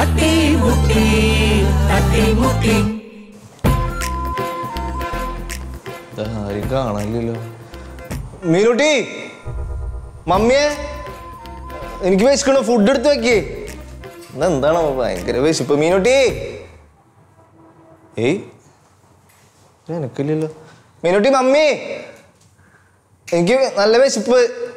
തട്ടിമുട്ടി തട്ടിമുട്ടി ആരും കാണാനില്ലല്ലോ മീനുട്ടി മമ്മിയെ എനിക്ക് വിശക്കണു ഫുഡ് എടുത്ത് വെക്കേ ഇന്നെന്താണോ ഭയങ്കര വിശപ്പ് മീനുട്ടി ഏയ് ഇത് എനക്കില്ലല്ലോ മീനുട്ടി മമ്മി എനിക്ക് നല്ല വിശപ്പ്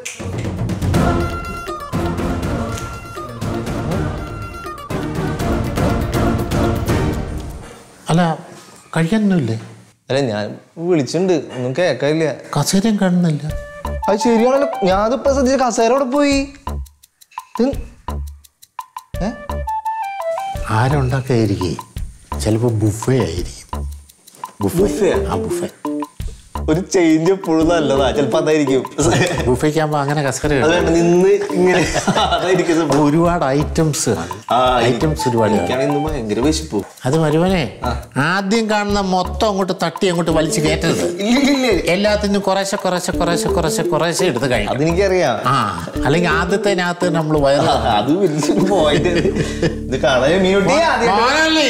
അല്ല കഴിക്കാനൊന്നുമില്ലേ അല്ല ഞാൻ വിളിച്ചിട്ടുണ്ട് ഒന്നും കേൾക്കാനില്ല കസേരയും കാണുന്നില്ല അത് ശരിയാണല്ലോ ഞാനിപ്പോ ശ്രദ്ധിച്ച കസേര അവിടെ പോയി ഇത് ഏ ആരുണ്ടാക്കായിരിക്കേ ചിലപ്പോൾ ബുഫേ ആയിരിക്കും ബുഫേ ആ ബുഫേ ഒരു ചേഞ്ച് എപ്പോഴും നല്ലതാ ചിലപ്പോ അതായിരിക്കും ബുഫേക്ക് ആകുമ്പോൾ അങ്ങനെ കസേര അത് കാണും. വേണ്ട നിന്ന് ഇങ്ങനെ അതായിരിക്കും സംഭവം. ഒരുപാട് ഐറ്റംസ് കാണും ആ, ഈ- ഐറ്റംസ് ഒരുപാട് കാണും. എനിക്കാണെങ്കിൽ ഇന്ന് ഭയങ്കര വിശപ്പു അത് മരുവനെ ആദ്യം കാണുന്ന മൊത്തം അങ്ങോട്ട് തട്ടി അങ്ങോട്ട് വലിച്ചു കയറ്റരുത് എല്ലാത്തിനും കുറേശ്ശെ കുറേശ്ശെ കുറേശ്ശെ കുറേശ്ശെ കുറേശ്ശെ എടുത്ത് കഴിക്കും അതെനിക്കറിയാം ആ അല്ലെങ്കിൽ ആദ്യത്തേനകത്ത് നമ്മൾ വയറ് അത് വലിയൊരു പോയിന്റ് ഇത് കാണാൻ മീനുട്ടി മോനല്ലേ?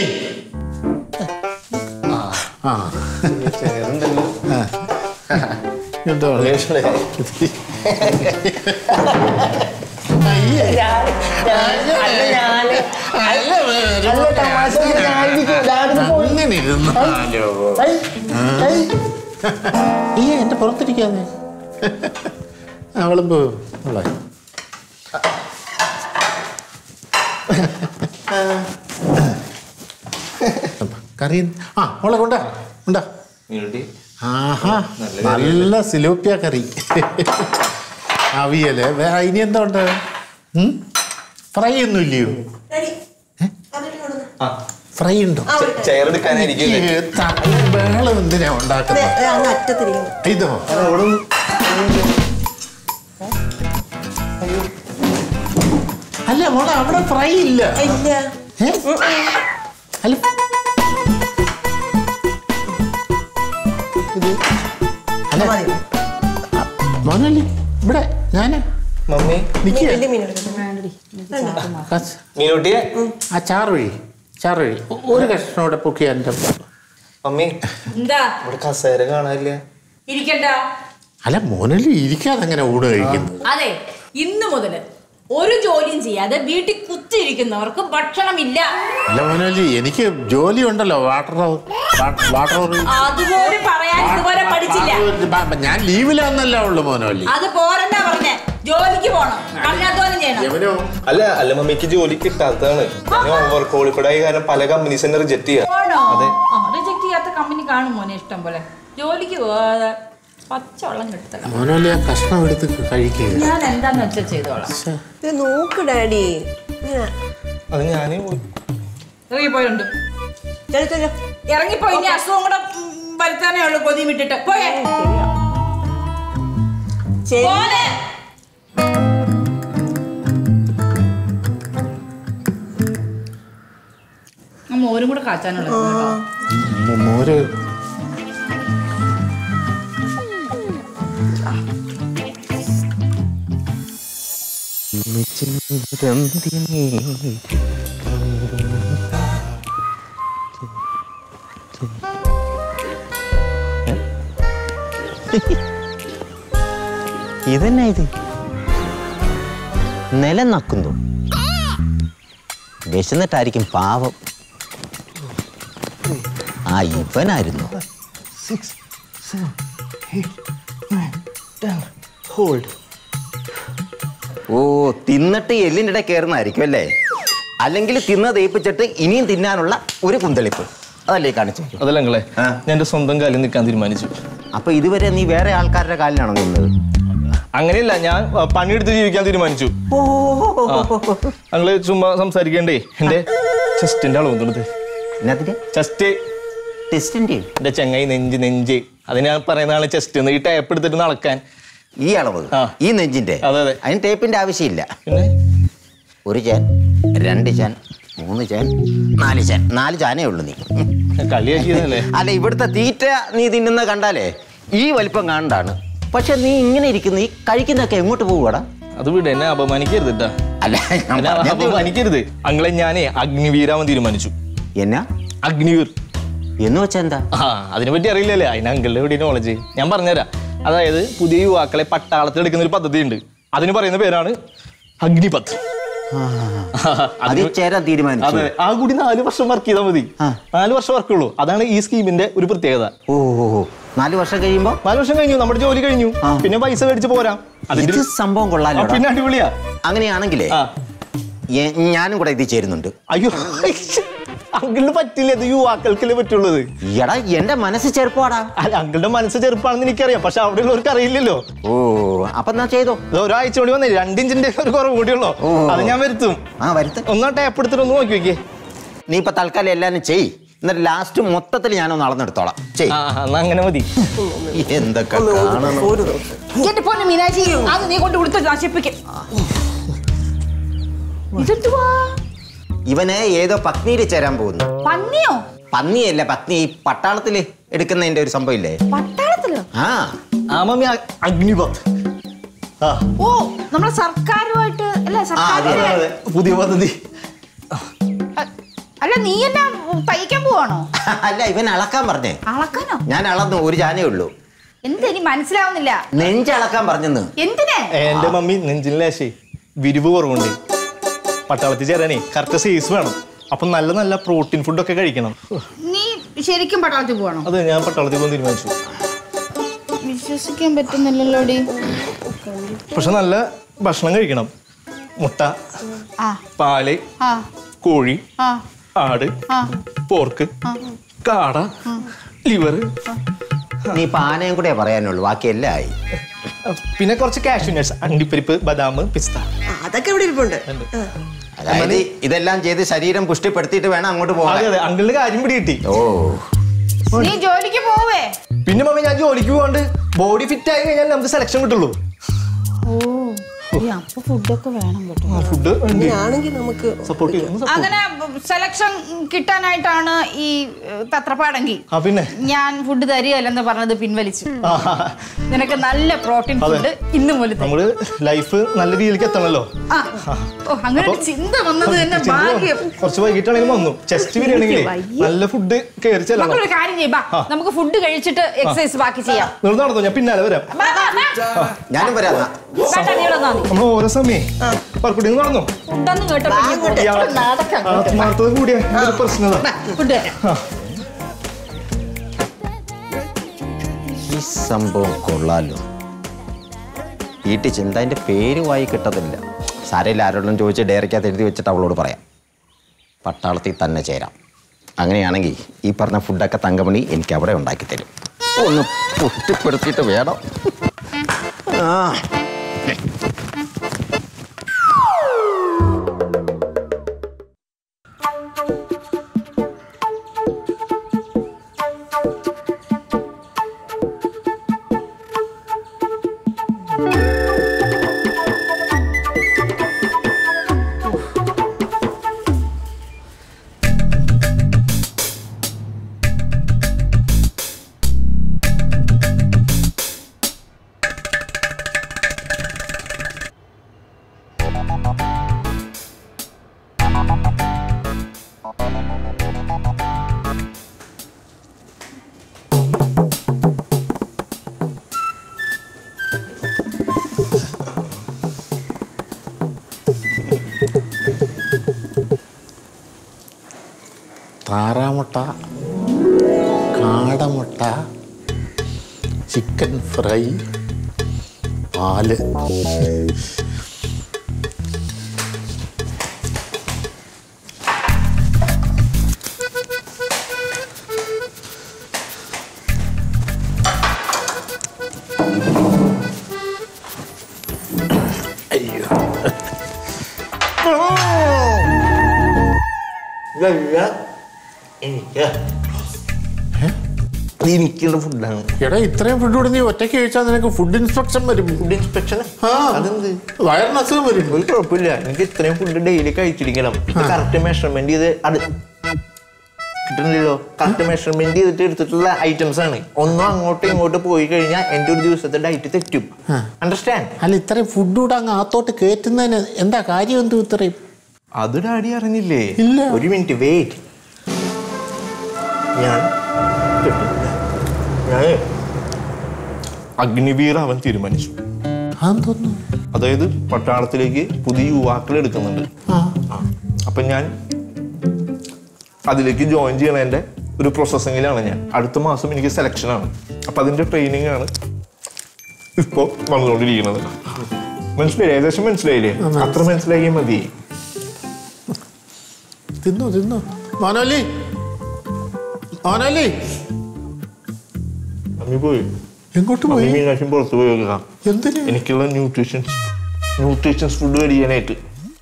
ആ ചേറുണ്ടല്ലോ എന്തോ അങ്ങനെ ഇരുന്നാലോ ഈ എന്റെ പുറത്തിരിക്കാതെ അവളുമ്പോ ഉള്ള കറി ആ അവളെ കൊണ്ടാ ഉണ്ടാ മീനുട്ടി ആഹാ നല്ല സിലോപ്പിയ കറി അവിയല് വേറെ ഇനി എന്താ ഉണ്ട് ഉം? ഫ്രൈ ഒന്നും ഇല്ലയോ ഫ്രൈ ഉണ്ടോ ചെയറെടുക്കാനായിരിക്കും ഈ ത- ബഹളം എന്തിനാ ഉണ്ടാക്കുന്നത് അങ്ങ് അറ്റത്തിരിക്കുന്നു ഇതോ അല്ല മോളെ അവിടെ ഫ്രൈ ഇല്ല ഇല്ല ഏ? അല്ല ഇത് അല്ല മതി മോനല്ലേ ഇവിടെ ഞാന് മമ്മി നിൽക്കുക വലിയ മീൻ എടുക്കുന്നു മീനുട്ടിയെ ആ ചാറ് വഴി ചാറ് വഴി ഒ- ഒരു കഷ്ണം കൂടെ പൊക്കി എൻ്റെ മമ്മി എന്താ ഇവിടെ കസേര കാണാനില്ല ഇരിക്കണ്ട അല്ല മോനല്ലേ ഇരിക്കാതെ അങ്ങനെ ഊണ് കഴിക്കുന്നത് അതെ ഇന്ന് മുതല് ഒരു ജോലിയും ചെയ്യാതെ വീട്ടിൽ കുത്തിയിരിക്കുന്നവർക്ക് ഭക്ഷണമില്ല അല്ല മോനല്ലേ എനിക്ക് ജോലി ഉണ്ടല്ലോ വാട്ടർ വാട്ടർ അതുപോലും പറയാൻ ഇതുവരെ പഠിച്ചില്ല ഞാൻ ലീവിലാന്നല്ല ഉള്ളു മോനോലി അത് പോരണ്ടാ പറഞ്ഞേ ജോലിക്ക് പോണം കഠിനാധ്വാനം ചെയ്യണം അല്ല അല്ല മമ്മിക്ക് ജോലി കിട്ടാത്തതാണ് ഞാൻ ഓവർ ക്വാളിഫൈഡ് ആയ കാരണം പല കമ്പനീസ് എന്നെ റിജക്ട് ചെയ്യാം പോണോ അതെ. റിജക്ട് ചെയ്യാത്ത കമ്പനി കാണും മോനെ ഇഷ്ടം പോലെ ജോലിക്ക് പോവാതെ പച്ചവെള്ളം കിട്ടത്തില്ല മോനോലി ആ കഷ്ണം എടുത്ത് കഴിക്കുക ഞാൻ എന്താന്ന് വെച്ചാൽ ചെയ്തോളാം ഇത് നോക്ക് ഡാഡി ഇങ്ങനെ. അത് ഞാനേ ഇറങ്ങിപ്പോയുണ്ട് ചെല്ലു ചെല്ലു ഇറങ്ങിപ്പോയി ഇനി അസുഖം കൂടെ ഉം, വരുത്താനേ ഉള്ളൂ കൊതി വിട്ടിട്ട് പോയേ ശരി പോനെ ആ മോരും കൂടെ കാച്ചാനുള്ളത് കേട്ടോ മോര് ഇതന്നെ ഇത് നിലം നക്കുന്നു വിശന്നിട്ടായിരിക്കും പാവം ആ ഇവനായിരുന്നു ഓ തിന്നിട്ട് എല്ലിൻ്റെ ഇടയിൽ കയറുന്നതായിരിക്കും അല്ലേ അല്ലെങ്കിൽ തിന്ന് തേപ്പിച്ചിട്ട് ഇനിയും തിന്നാനുള്ള ഒരു കുന്തളിപ്പ് അതല്ലേ കാണിച്ചു അതല്ല നിങ്ങളെ ആ. ഞാൻ എന്റെ സ്വന്തം കാലിൽ നിൽക്കാൻ തീരുമാനിച്ചു അപ്പൊ ഇതുവരെ നീ വേറെ ആൾക്കാരുടെ കാലിലാണോ നിന്നത് അങ്ങനെയല്ല ഞാൻ ആ, പണിയെടുത്ത് ജീവിക്കാൻ തീരുമാനിച്ചു ഞങ്ങള് ചുമ്മാ സംസാരിക്കണ്ടേ എന്റെ ചെസ്റ്റിന്റെ അളവ് കൊടുത്ത് എന്നതിന്റെ ചെസ്റ്റ് ടെസ്റ്റിന്റെ എന്റെ ചെങ്ങായി നെഞ്ച് നെഞ്ച് അത് ഞാൻ പറയുന്ന ആള് ചെസ്റ്റ് എന്ന് ഈ ടേപ്പ് എടുത്തിട്ട് നടക്കാൻ ഈ അളവ് ആ. ഈ നെഞ്ചിന്റെ അതെ, അതെ. അതിന് ടേപ്പിന്റെ ആവശ്യമില്ല പിന്നെ ഒരു ചാൻ രണ്ട് ചാൻ മൂന്ന് ചാൻ നാല് ചാൻ നാല് ചാനേ ഉള്ളൂ നീ കളിയാക്കിയതല്ലേ അല്ല ഇവിടുത്തെ തീറ്റ നീ തിന്നുന്ന കണ്ടാലേ ഈ വലിപ്പം കാണണ്ടാണ് പക്ഷെ നീ ഇങ്ങനെ ഇരിക്കുന്ന ഈ കഴിക്കുന്നൊക്കെ എങ്ങോട്ട് പോവാടാ അത് വിട് എന്നെ അപമാനിക്കരുത് കേട്ടാ അല്ല ഞാൻ എന്നെ പറഞ്ഞതേ ഉള്ളൂ. അപമാനിക്കരുത് അങ്ങളെ ഞാനേ അഗ്നിവീരാമൻ തീരുമാനിച്ചു എന്നാ അഗ്നിവീർ എന്ന് വെച്ചാ എന്താ ആ അതിനെ പറ്റി അറിയില്ലല്ലേ അതിന് അങ്കിളുടെ എവിടെ നോളജ് ഞാൻ പറഞ്ഞുതരാം അതായത് പുതിയ യുവാക്കളെ പട്ടാളത്തിൽ എടുക്കുന്ന ഒരു പദ്ധതി ഉണ്ട് അതിന് പറയുന്ന പേരാണ് അഗ്നിപത് അതിൽ ചേരാൻ തീരുമാനിച്ചു അതെ ആ കൂടി നാല് വർഷം വർക്ക് ചെയ്താൽ മതി നാല് വർഷം വർക്ക് ഉള്ളൂ അതാണ് ഈ സ്കീമിന്റെ ഒരു പ്രത്യേകത ഓ ഓ, ഓ. നാല് വർഷം കഴിയുമ്പോ നാല് വർഷം കഴിഞ്ഞു നമ്മുടെ ജോലി കഴിഞ്ഞു പിന്നെ പൈസ മേടിച്ച് പോരാം അതിന്റെ ഇത് ഒരു- സംഭവം ആ, കൊള്ളാലോ പിന്നെ അടിപൊളിയാ അങ്ങനെയാണെങ്കിലേ ആ എ- ഞാനും കൂടെ ഇത് ചേരുന്നുണ്ട് അയ്യോ അങ്കിളിന് പറ്റില്ല ഇത് യുവാക്കൾക്കല്ലേ പറ്റുള്ളത് എടാ എന്റെ മനസ്സ് ചെറുപ്പമാടാ അല്ല അങ്കിളുടെ മനസ്സ് ചെറുപ്പാണെന്ന് എനിക്കറിയാം പക്ഷെ അവിടെ ഉള്ളവർക്ക് അറിയില്ലല്ലോ ഓ അപ്പൊ എന്നാ ചെയ്തോ ഇത് ഒരാഴ്ച കൂടി വന്നേ രണ്ടിഞ്ചിന്റെ ഒരു കുറവ് കൂടിയുള്ളൂ ഓ. അത് ഞാൻ വരുത്തും ആ വരുത്ത ഒന്ന് ടാപ്പ് എടുത്തിട്ട് ഒന്ന് നോക്കി വെക്കേ നീ ഇപ്പൊ തൽക്കാലം എല്ലാരും ചെയ് എന്നിട്ട് ലാസ്റ്റ് മൊത്തത്തിൽ ഞാനൊന്ന് അളന്നെടുത്തോളാം ചെയ് ആ എന്നാ അങ്ങനെ മതി എന്തൊക്കെ കാണണം ഒരു ദിവസം എന്റെ പൊന്ന് മീനാക്ഷി അത് നീ കൊണ്ട് കൊടുത്ത് നശിപ്പിക്കും ഇതെന്തുവാ ഇവന് ഏതോ പത്നിയിൽ ചേരാൻ പോകുന്നു പന്നിയോ പന്നിയല്ല പത്നി ഈ പട്ടാളത്തിൽ എടുക്കുന്നതിന്റെ ഒരു സംഭവം ഇല്ലേ പട്ടാളത്തിലോ ആ ആ മമ്മി അ- അഗ്നിപത് ആ ഓ നമ്മളെ സർക്കാരുമായിട്ട് അല്ല ആ, അതെ, സർക്കാർ അതെ, പുതിയ പദ്ധതി അല്ല നീ എല്ലാം തയ്ക്കാൻ പോവാണോ അല്ല ഇവൻ അളക്കാൻ പറഞ്ഞേ അളക്കാനോ ഞാൻ അളന്നു ഒരു ജാനേ ഉള്ളൂ എന്തെനി മനസ്സിലാവുന്നില്ല നെഞ്ചളക്കാൻ പറഞ്ഞെന്ന് എന്തിന് എന്റെ മമ്മി നെഞ്ചിന് ലേശേ വിരിവ് കുറവുണ്ട് പട്ടാളത്തിൽ ചേരാനേ കറക്റ്റ് സൈസ് വേണം അപ്പൊ നല്ല നല്ല പ്രോട്ടീൻ ഫുഡൊക്കെ കഴിക്കണം നീ ശരിക്കും പട്ടാളത്തിൽ പോവാണോ അത് ഞാൻ പട്ടാളത്തിൽ പോകാൻ തീരുമാനിച്ചു വിശ്വസിക്കാൻ പറ്റുന്നില്ലല്ലോടി പക്ഷെ നല്ല ഭക്ഷണം കഴിക്കണം മുട്ട ആ പാല് ആ കോഴി ആ ആട് ആ പോർക്ക് കാട ലിവർ നീ പാനയും കൂടെ പറയാനുള്ളൂ ബാക്കി എല്ലാം ആയി പിന്നെ കുറച്ച് കാഷ്യൂ നട്ട്സ് അണ്ടിപ്പരിപ്പ് ബദാം പിസ്ത ആ, അതൊക്കെ ഇവിടെ ഇരിപ്പുണ്ട് ആ. അതായത് ഇതെല്ലാം ചെയ്ത് ശരീരം പുഷ്ടിപ്പെടുത്തിയിട്ട് വേണം അങ്ങോട്ട് അതെ പോകാൻ അതെ അങ്കിളിന്റെ കാര്യം പിടി കിട്ടി ഓ നീ ജോലിക്ക് പോവേ പിന്നെ മമ്മി ഞാൻ ജോലിക്ക് പോകാണ്ട് ബോഡി ഫിറ്റ് ആയി കഴിഞ്ഞാൽ നമുക്ക് സെലക്ഷൻ കിട്ടുള്ളൂ ഓ അപ്പൊ ഫുഡൊക്കെ വേണം കേട്ടോ ഫുഡ് അങ്ങനെയാണെങ്കിൽ നമുക്ക് സപ്പോർട്ട് ചെയ്യും അങ്ങനെ സെലക്ഷൻ കിട്ടാനായിട്ടാണ് ഈ ഏഹ്, തത്രപ്പാടെങ്കിൽ ആ പിന്നെ ഞാൻ ഫുഡ് തരികയല്ലെന്ന് പറഞ്ഞത് പിൻവലിച്ചു ആ, നിനക്ക് നല്ല പ്രോട്ടീൻ അതെ. ഫുഡ് ഇന്ന് മുതൽ തരും. നമ്മള് ലൈഫ് നല്ല രീതിയിലേക്ക് എത്തണല്ലോ ആ ഓ അങ്ങനെ ഒരു ചിന്ത വന്നത് തന്നെ ചിന്ത ഭാഗ്യം കുറച്ച് വൈകിട്ടാണെങ്കിലും വന്നു ചെസ്റ്റ് ബിരിയാണെങ്കിൽ വയ്യ. നല്ല ഫുഡ് കയറി ചെല്ലണം മക്കളൊരു കാര്യം ചെയ്യും ബാ നമുക്ക് ഫുഡ് കഴിച്ചിട്ട് എക്സസൈസ് ബാക്കി ചെയ്യാം നിർന്ന് നടന്നോ ഞാൻ പിന്നാലെ വരാം ബാ, ബാ, ബാ. ഞാനും വരാം എന്നാ. വേണ്ട, നീ ഇവിടെ നിന്നാ മതി. നമ്മൾ ഓരോ സമയേ പറക്കുട്ടി നടന്നോ ഫുഡൊന്നും കേട്ടോ ഇയാളെ ആത്മാർത്ഥത കൂടിയ ഒരു പ്രശ്നത ഫുഡ് തരാം ഈ സംഭവം കൊള്ളാലോ വീട്ടിൽ ചെന്ന് അതിന്റെ പേര് വായി കിട്ടത്തില്ല സാരയില്ല ആരോടും ചോദിച്ച് ഡയറിക്കകത്ത് എഴുതി വെച്ചിട്ട് അവളോട് പറയാം പട്ടാളത്തിൽ തന്നെ ചേരാം അങ്ങനെയാണെങ്കിൽ ഈ പറഞ്ഞ ഫുഡൊക്കെ തങ്കമണി എനിക്ക് അവിടെ ഉണ്ടാക്കി തരും ഒന്ന് പുഷ്ടിപ്പെടുത്തിയിട്ട് വേണം ആ താറാമുട്ട കാടമുട്ട ചിക്കൻ ഫ്രൈ പാല് അയ്യോ എനിക്കുള്ള ഫുഡാണ് എടാ ഇത്രയും ഫുഡ് കൂടി നീ ഒറ്റയ്ക്ക് കഴിച്ചാൽ നിനക്ക് ഫുഡ് ഇൻസ്പെക്ഷൻ വരും ഫുഡ് ഇൻസ്പെക്ഷൻ ആ. അതെന്ത് വയറിന് അസുഖം വരും ഒരു കുഴപ്പമില്ല എനിക്ക് ഇത്രയും ഫുഡ് ഡെയിലി കഴിച്ചിരിക്കണം ഇത് കറക്റ്റ് മെഷർമെന്റ് ചെയ്ത് അത് കിട്ടുന്നില്ലല്ലോ കറക്റ്റ് മെഷർമെന്റ് ചെയ്തിട്ട് എടുത്തിട്ടുള്ള ഐറ്റംസ് ആണ് ഒന്നും അങ്ങോട്ടും ഇങ്ങോട്ടും പോയി കഴിഞ്ഞാൽ എന്റെ ഒരു ദിവസത്തെ ഡയറ്റ് തെറ്റും അണ്ടർസ്റ്റാൻഡ് അല്ല ഇത്രയും ഫുഡ് കൂടെ അങ്ങ് അകത്തോട്ട് കയറ്റുന്നതിന് എന്താ കാര്യം എന്തു ഇത്രയും അത് ഡാഡി അറിഞ്ഞില്ലേ ഇല്ല. ഒരു മിനിറ്റ് വെയിറ്റ് ഞാൻ ഞാൻ അഗ്നിവീർ അവൻ തീരുമാനിച്ചു അതെന്ന് തോന്നുന്നു അതായത് പട്ടാളത്തിലേക്ക് പുതിയ യുവാക്കളെ എടുക്കുന്നുണ്ട് ആ ആ. അപ്പൊ ഞാൻ അതിലേക്ക് ജോയിൻ ചെയ്യണതിന്റെ ഒരു പ്രോസസ്സിങ്ങിലാണ് ഞാൻ അടുത്ത മാസം എനിക്ക് സെലക്ഷൻ ആണ് അപ്പൊ അതിന്റെ ട്രെയിനിങ് ആണ് ഇപ്പോ വന്നുകൊണ്ടിരിക്കുന്നത് മനസ്സിലായി ഏകദേശം മനസ്സിലായില്ലേ അത്ര മനസ്സിലാക്കിയാൽ മതി തിന്നു തിന്നു മോനോലി മോനോലി അമ്മി പോയി എങ്ങോട്ട് അമ്മി പോയി മീനാശം പുറത്ത് പോയി വെക്കാം എന്തിന് എനിക്കുള്ള ന്യൂട്രീഷൻസ് ന്യൂട്രീഷൻസ് ഫുഡ് മേടിക്കാനായിട്ട്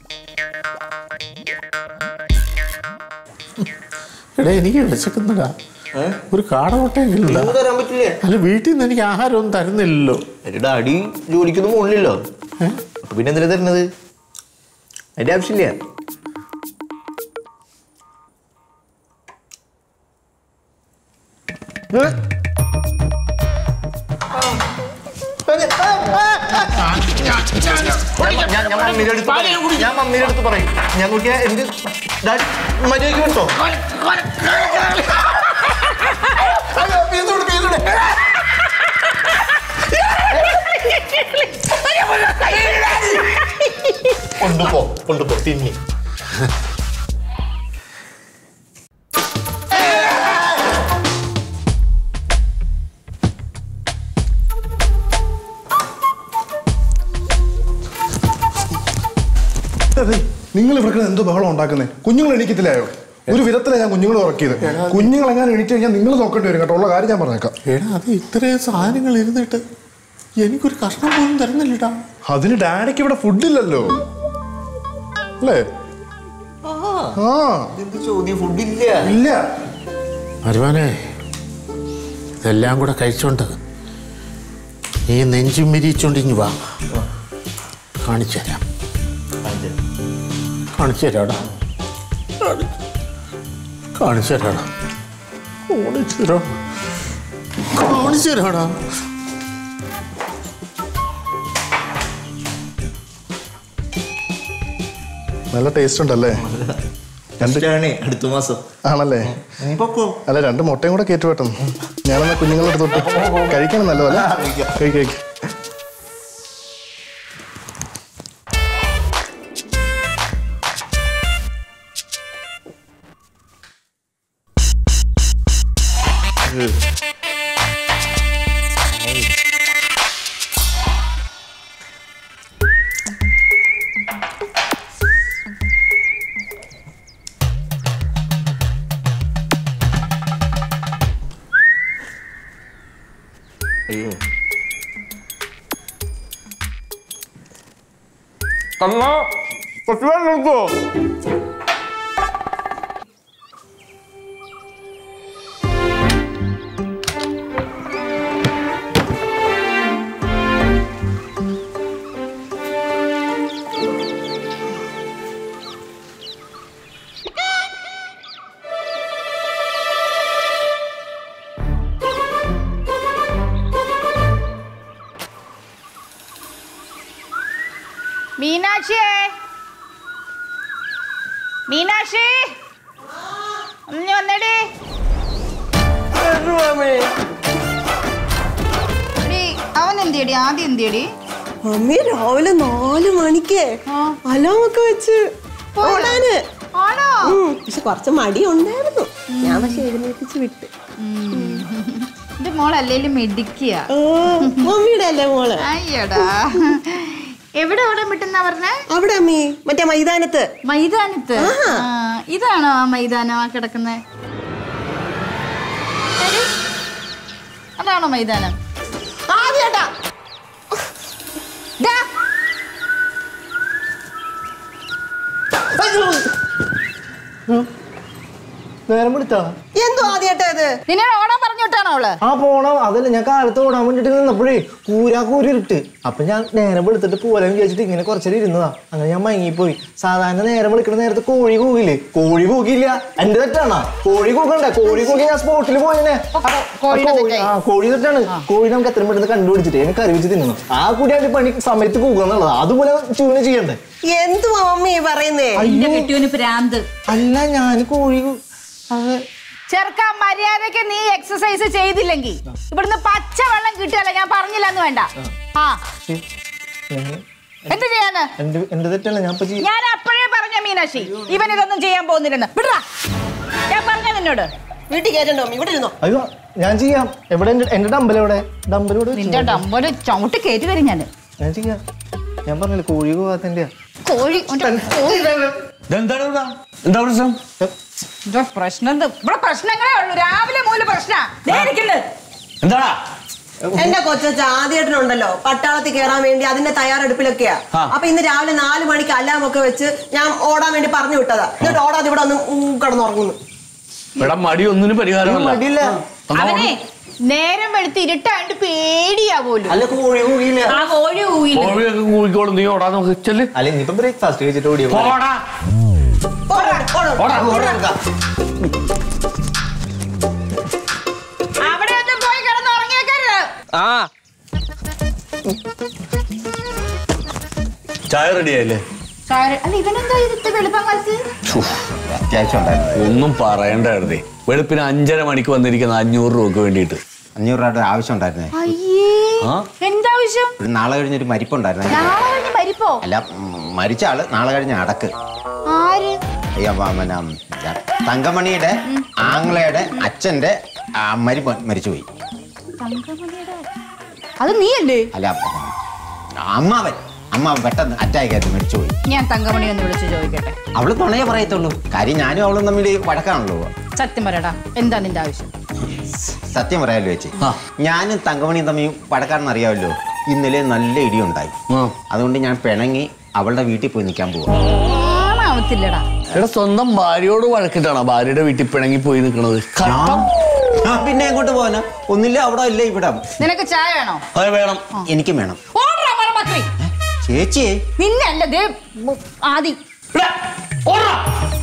എടാ എനിക്ക് വിശക്കുന്നടാ ഒരു കാട മുട്ടയെങ്കിലും ഇല്ല. തരാൻ പറ്റില്ലേ അല്ല വീട്ടിൽ നിന്ന് എനിക്ക് ആഹാരമൊന്നും തരുന്നില്ലല്ലോ എന്റെ ഡാഡി ജോലിക്കൊന്നും പോണില്ലല്ലോ ഏ? അപ്പൊ പിന്നെ എന്തിനാ തരുന്നത് അതിന്റെ ആവശ്യമില്ല ഞാൻ മമ്മിയുടെ അടുത്ത് പറയും ഞാൻ നോക്കിയാ എന്ത് ഡാഡി മര്യാദയ്ക്ക് വിട്ടോ അയ്യോ, പീസോട്, പീസോട്. കൊണ്ടുപോ കൊണ്ടുപോ തിന്നി അതെ നിങ്ങൾ ഇവിടെ എന്തോ ബഹളം ഉണ്ടാക്കുന്നേ കുഞ്ഞുങ്ങൾ എണീക്കത്തില്ലായോ ഒരു വിധത്തിലാണ് ഞാൻ കുഞ്ഞുങ്ങൾ ഉറക്കിയത് കുഞ്ഞുങ്ങൾ എങ്ങനെ എണീറ്റ് കഴിഞ്ഞാൽ നിങ്ങൾ നോക്കേണ്ടി വരും കേട്ടോ ഉള്ള കാര്യം ഞാൻ പറഞ്ഞേക്കാം എടാ അത് ഇത്രയും സാധനങ്ങൾ ഇരുന്നിട്ട് എനിക്കൊരു കഷ്ണം പോലും തരുന്നില്ലടാ അതിന് ഡാഡിക്ക് ഇവിടെ ഫുഡില്ലല്ലോ അല്ലേ ആ എന്ത് ചോദ്യം ഫുഡില്ല ഇല്ല മരുമാനെ ഇതെല്ലാം കൂടെ കഴിച്ചോണ്ട് ഈ നെഞ്ചും മിരിച്ചോണ്ടിഞ്ഞു വാ കാണിച്ചു തരാം കാണിച്ചു തരാടാ കാണിച്ചു തരാടാ കാണിച്ചു തരാം കാണിച്ചു തരാടാ നല്ല ടേസ്റ്റ് ഉണ്ടല്ലേ രണ്ട് അടുത്ത മാസം ആണല്ലേ നീ പൊക്കോ അല്ല രണ്ട് മുട്ടയും കൂടെ കയറ്റി വെട്ടും ഞാനെന്നാ കുഞ്ഞുങ്ങളുടെ അടുത്തോട്ട് കഴിക്കണം നല്ലതല്ലേ കഴിക്ക് കഴിക്ക് അയ്യോ അമ്മ കുറച്ച് വെള്ളം എടുക്കോ മീനാക്ഷിയേ മീനാക്ഷി ഒന്ന് വന്നേടി എടി, അവൻ എന്തിയടി ആദ്യം എന്തിയടി മമ്മി രാവിലെ നാല് മണിക്ക് അലാമൊക്കെ വെച്ച് ഓടാന് ആണോ ഉം, പക്ഷെ കുറച്ച് മടി ഉണ്ടായിരുന്നു ഞാൻ പക്ഷെ എഴുന്നേൽപ്പിച്ച് വിട്ട് എന്റെ മോൾ അല്ലേലും മെഡിക്കുക ഓ മമ്മിയുടെ അല്ലേ മോള് അയ്യടാ എവിടെ അവിടെ വിട്ടെന്നാ പറഞ്ഞേ അവിടെ അമ്മി മറ്റേ മൈതാനത്ത് മൈതാനത്ത് ആ, ഇതാണോ ആ മൈതാനം ആ കിടക്കുന്നത് അതാണോ മൈതാനം ആദ്യട്ടാ ദാ, നേരം വിളിച്ചാ എന്തോ ആദ്യമായിട്ട് ഇത് നിന്നെ ഓടാൻ പറഞ്ഞു വിട്ടാണോ അവള് ആ പോണം അതല്ല ഞാൻ കാലത്ത് ഓടാൻ വേണ്ടിട്ട് നിന്നപ്പോഴേ കൂരാ കൂരിട്ട് അപ്പൊ ഞാൻ നേരം വെളുത്തിട്ട് പോരാൻ വിചാരിച്ചിട്ട് ഇങ്ങനെ കുറച്ചേരം ഇരുന്നതാ അങ്ങനെ ഞാൻ മയങ്ങിപ്പോയി സാധാരണ നേരം വിളിക്കുന്ന നേരത്ത് കോഴി കൂകില്ലേ കോഴി കൂകില്ല എന്റെ തെറ്റാണോ കോഴി കൂകണ്ടേ കോഴി കൂകി ഞാൻ സ്പോട്ടിൽ പോയിനെ കോഴിയുടെ തെറ്റായി. ആ കോഴി തെറ്റാണ് കോഴി നമുക്ക് എത്രയും പെട്ടെന്ന് കണ്ടുപിടിച്ചിട്ട് എനിക്ക് കറി വെച്ച് തിന്നണം ആ കൂടിയാണ്ട് പണി സമയത്ത് കൂകുക എന്നുള്ളത് അതുപോലെ ട്യൂണ് ചെയ്യണ്ടേ എന്തുവാ മമ്മി ഈ പറയുന്നേ എന്റെ കെട്ടിയോന് പ്രാന്ത് അല്ല ഞാൻ കോഴി കൂ- അത് ചെറുക്ക മര്യാദക്ക് നീ എക്സസൈസ് ചെയ്തില്ലെങ്കിൽ ഇവിടുന്ന് പച്ച വെള്ളം കിട്ടുകയല്ല ഞാൻ പറഞ്ഞില്ല എന്ന് വേണ്ട ആ ഞാൻ- എന്ത് ചെയ്യാന് എന്റെ എന്റെ തെറ്റല്ല ഞാൻ ഇപ്പൊ ചെയ്യ- ഞാൻ അപ്പോഴേ പറഞ്ഞ മീനാക്ഷി ഇവൻ ഇതൊന്നും ചെയ്യാൻ പോകുന്നില്ലെന്ന് വിടറാ ഞാൻ പറഞ്ഞ നിന്നോട് വീട്ടിൽ കയറ്റണ്ടോ ഇവിടെ ഇരുന്നോ അയ്യോ ഞാൻ ചെയ്യാം എവിടെ എന്റെ എന്റെ ഡമ്പൽ എവിടെ ഡമ്പൽ ഇവിടെ നിന്റെ വെച്ചോ. ഡമ്പല് ചവിട്ട് കയറ്റി വരും ഞാൻ ഞാൻ ചെയ്യാം ഞാൻ പറഞ്ഞില്ല കോഴി പോകാത്തന്റെ കോഴി ഉന്റെ കോഴി ഇതെന്താണ് ഇവിടെ? എന്താ പ്രശ്നം ഇതാ പ്രശ്നം എന്ത്? ഇവിടെ പ്രശ്നങ്ങളേ ഉള്ളൂ രാവിലെ മൂല പ്രശ്ന എന്താടാ എന്റെ കൊച്ചച്ച ആദ്യമായിട്ടുണ്ടല്ലോ പട്ടാളത്തിൽ കയറാൻ വേണ്ടി അതിന്റെ തയ്യാറെടുപ്പിലൊക്കെയാ ആ. അപ്പൊ ഇന്ന് രാവിലെ നാല് മണിക്ക് അലാം ഒക്കെ വെച്ച് ഞാൻ ഓടാൻ വേണ്ടി പറഞ്ഞു വിട്ടതാ എന്നിട്ട് ഓടാതെ ഇവിടെ ഒന്ന് കിടന്നുറങ്ങുന്നു ഇവിടെ മടി ഒന്നിനും പരിഹാരമല്ല മടിയില്ല അവനെ നേരം വെളുത്ത് ഇരുട്ടായിട്ട് പേടിയാ പോലും അല്ല കോഴി കൂകിയില്ല ആ കോഴി ഊയില്ല കോഴിയൊക്കെ കൂടിക്കോളും നീ ഓടാൻ നോക്ക് ചെല്ല് അല്ല ഇനിയിപ്പം ബ്രേക്ക്ഫാസ്റ്റ് കഴിച്ചിട്ട് ഓടിയോ പോടാ ഓടാ, ഓടാ, ഓടാ. അവിടെ ഒന്നും പോയി കിടന്ന് ഉറങ്ങിയേക്കരുത് ആ ചായ റെഡി ആയില്ലേ സാര- അല്ല ഇവനെന്താ ഇത് വെളുപ്പം കാലത്ത് അത്യാവശ്യം ഉണ്ടായിരുന്നു ഒന്നും പറയണ്ടായിരുന്നേ വെളുപ്പിന് അഞ്ചര മണിക്ക് വന്നിരിക്കുന്ന അഞ്ഞൂറ് രൂപക്ക് വേണ്ടിയിട്ട് അഞ്ഞൂറ് രൂപയുടെ ആവശ്യം ഉണ്ടായിരുന്നേ അയ്യേ ആ? എന്താവശ്യം ഒരു നാളെ കഴിഞ്ഞൊരു മരിപ്പുണ്ടായിരുന്നു നാളെ കഴിഞ്ഞ് മരിപ്പോ അല്ല ഉം, മരിച്ച ആള് നാളെ കഴിഞ്ഞ് അടക്ക് ആര് അയ്യോ, വ- പിന്നെ, ഉം, തങ്കമണിയുടെ ആംഗ്ലയുടെ അച്ഛന്റെ ആ, മരി മരിച്ചുപോയി തങ്കമണിയുടെ അത് നീയല്ലേ അല്ല അമ്മാവൻ അമ്മാവൻ പെട്ടെന്ന് അറ്റാക്ക് ആയിട്ട് മരിച്ചുപോയി ഞാൻ തങ്കമണി ഒന്ന് വിളിച്ചു ചോദിക്കട്ടെ അവള് തുണയെ പറയത്തുള്ളൂ കാര്യം ഞാനും അവളും തമ്മിൽ വഴക്കാണല്ലോ സത്യം പറയടാ എന്താ നിന്റെ ആവശ്യം സത്യം പറയാമല്ലോ ചേച്ചി ആ. ഞാനും തങ്കമണിയും തമ്മിൽ വഴക്കാണെന്ന് അറിയാമല്ലോ ഇന്നലെ നല്ല ഇടിയുണ്ടായി ആ. അതുകൊണ്ട് ഞാൻ പിണങ്ങി അവളുടെ വീട്ടിൽ പോയി നിൽക്കാൻ പോവാ ആവത്തില്ലടാ എടാ സ്വന്തം ഭാര്യയോട് വഴക്കിട്ടാണോ ഭാര്യയുടെ വീട്ടിൽ പിണങ്ങി പോയി നിൽക്കണത് കഷ്ടം ആ, പിന്നെ എങ്ങോട്ട് പോകാനാ ഒന്നില്ല അവിടെ ഇല്ല ഇവിടെ നിനക്ക് ചായ വേണോ അത് വേണം എനിക്കും വേണം ഓടറാ മരമക്കളി ചേച്ചിയെ നിന്നെ അല്ല ദേ മു- ആദി എടാ, ഓടാ.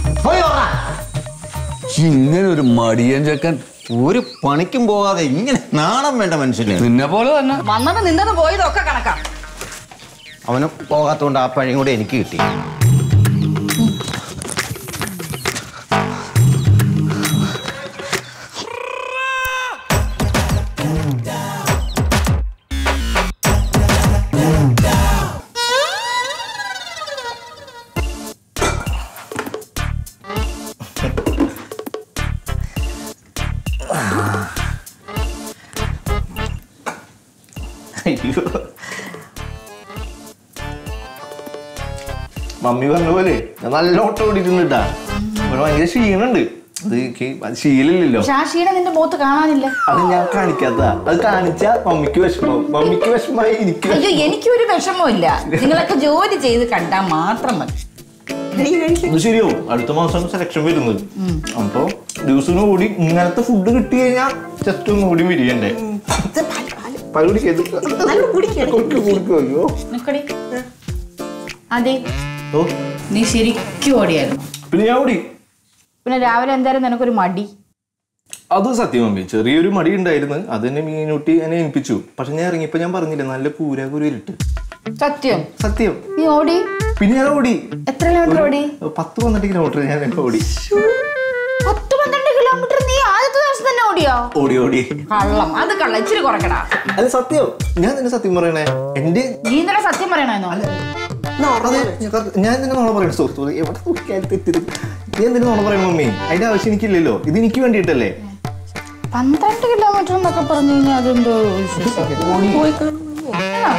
ഇങ്ങനെ ഒരു മടിയൻ ചെക്കൻ ഒരു പണിക്കും പോകാതെ ഇങ്ങനെ നാണം വേണ്ട മനുഷ്യന് നിന്നെ പോലെ തന്നെ വന്നത് നിന്നത് പോയതൊക്കെ കണക്കാ അവന് പോകാത്തോണ്ട് ആ പഴയും കൂടെ എനിക്ക് കിട്ടി അയ്യോ മമ്മി പറഞ്ഞ പോലെ ഞാൻ നല്ല ഓട്ടം ഓടിയിട്ടുണ്ടാ ഇവിടെ ഭയങ്കര ക്ഷീണുണ്ട് അത് എനിക്ക് അത് ശീലമില്ലല്ലോ പക്ഷെ ആ ക്ഷീണം നിന്റെ മുഖത്ത് കാണാനില്ല അത് ഞാൻ കാണിക്കാത്ത അത് കാണിച്ച മമ്മിക്ക് വിഷമം മമ്മിക്ക് വിഷമായി എനിക്ക് അയ്യോ വിഷമം. എനിക്കൊരു വിഷമമില്ല നിങ്ങളൊക്കെ ജോലി ചെയ്ത് കണ്ടാൽ മാത്രം മതി ഇത് ശരിയാവും അടുത്ത മാസം സെലക്ഷൻ വരുന്നത് അപ്പൊ ദിവസം കൂടി ഇങ്ങനത്തെ ഫുഡ് കിട്ടി കഴിഞ്ഞാൽ ജസ്റ്റ് ഒന്ന് കൂടി വിരിയണ്ടേ ഇത് പാല്, പാല്. പല കുടിക്കത് നല്ല കുടിക്കണം. കുടിക്കും കുടിക്കും അയ്യോ നിക്കടി അതെ ഓ നീ ശരിക്കും ഓടിയായിരുന്നു പിന്നെ ഞാൻ ഓടി പിന്നെ രാവിലെ എന്തായാലും നിനക്കൊരു മടി അത് സത്യം മമ്മി ചെറിയൊരു മടി ഉണ്ടായിരുന്നു അത് എന്നെ മീനൂട്ടി എന്നെ ഏൽപ്പിച്ചു പക്ഷെ ഞാൻ ഇറങ്ങിയപ്പോ ഞാൻ പറഞ്ഞില്ലേ നല്ല പൂര കുരുവിലിട്ട് സത്യം സത്യം നീ ഓടി പിന്നെ ഞാൻ ഓടി എത്ര കിലോമീറ്റർ ഓടി ഒരു പത്ത് പന്ത്രണ്ട് കിലോമീറ്റർ ഞാൻ ഓടി പത്ത് പന്ത്രണ്ട് കിലോമീറ്റർ നീ ആദ്യത്തെ ദിവസം തന്നെ ഓടിയോ ഓടി ഓടി കള്ളം അത് കള്ളം ഇച്ചിരി കുറക്കടാ അല്ല സത്യം ഞാൻ നിന്നെ സത്യം പറയണേ എന്റെ നീ ഇന്നലെ സത്യം പറയണോ അതെ, ഞാൻ സത്യം- ഞാൻ നിന്നെ നോണ പറയണ സുഹൃത്തു എവിടെ നോക്കിയാലും തെറ്റിയത് നീ എന്തിനു നോണ പറയണ മമ്മി അതിന്റെ ആവശ്യം എനിക്കില്ലല്ലോ ഇത് എനിക്ക് വേണ്ടിയിട്ടല്ലേ പന്ത്രണ്ട് കിലോമീറ്റർ എന്നൊക്കെ പറഞ്ഞു കഴിഞ്ഞാൽ അതെന്തോ വിശേഷം. പോയി കാണും. ആ.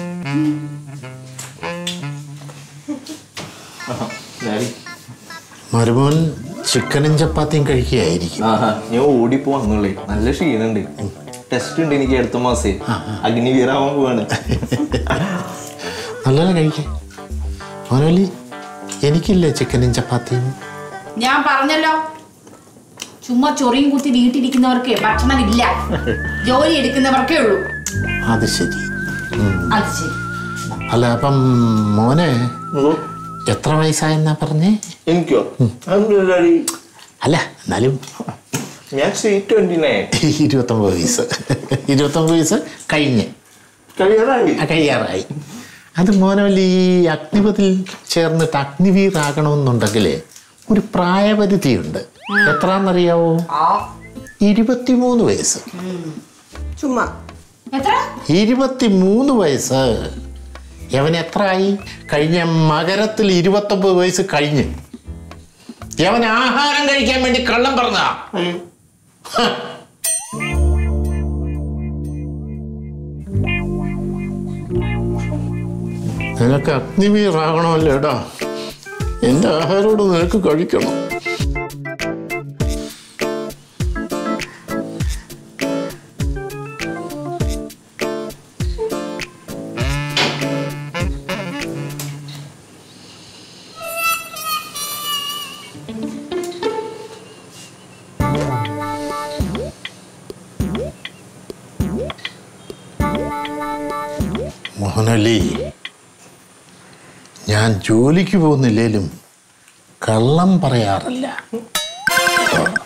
മരുമോൻ ചിക്കനും ചപ്പാത്തിയും കഴിക്കുകയായിരിക്കും ആഹാ ഞാൻ ഓടിപ്പോ വന്നുള്ളേ നല്ല ക്ഷീണുണ്ട് ടെസ്റ്റ് ഉണ്ട് എനിക്ക് അടുത്ത മാസേ അഗ്നിവീറാവാൻ പോവാണ് നല്ലപോലെ കഴിക്കാം മോനോലി എനിക്കില്ലേ ചിക്കനും ചപ്പാത്തിയും ഞാൻ പറഞ്ഞല്ലോ ചുമ്മാ ചൊറിയും കുത്തി വീട്ടിലിരിക്കുന്നവർക്ക് ഭക്ഷണം ഇല്ല ജോലി എടുക്കുന്നവർക്കേ ഉള്ളൂ അത് ശരി അത് ശരി അല്ല അപ്പം മോനെ എത്ര വയസ്സായെന്നാ പറഞ്ഞേ എനിക്കോ അതെന്താടി? അല്ല എന്നാലും ഞാൻ സി ട്വന്റി നയൻ ഇരുപത്തൊമ്പത് വയസ്സ് ഇരുപത്തൊമ്പത് വയസ്സ് കഴിഞ്ഞ് കഴിയാറായി ആ, കഴിയാറായി അത് മോനവല്ല ഈ അഗ്നിപതിൽ ചേർന്നിട്ട് അഗ്നിവീർ ആകണമെന്നുണ്ടെങ്കിൽ ഒരു പ്രായപരിധിയുണ്ട് എത്രാന്നറിയാവോ ഇരുപത്തിമൂന്ന് വയസ്സ് ചുമ്മാ എത്ര ഇരുപത്തിമൂന്ന് വയസ്സ് യവൻ എത്ര ആയി കഴിഞ്ഞ മകരത്തിൽ ഇരുപത്തൊമ്പത് വയസ്സ് കഴിഞ്ഞ് യവൻ ആഹാരം കഴിക്കാൻ വേണ്ടി കള്ളം പറഞ്ഞ നിനക്ക് അഗ്നിവീറാകണമല്ലേടാ എന്റെ ആഹാരോട് നിനക്ക് കഴിക്കണം മോഹനലി ഞാൻ ജോലിക്ക് പോകുന്നില്ലേലും കള്ളം പറയാറില്ല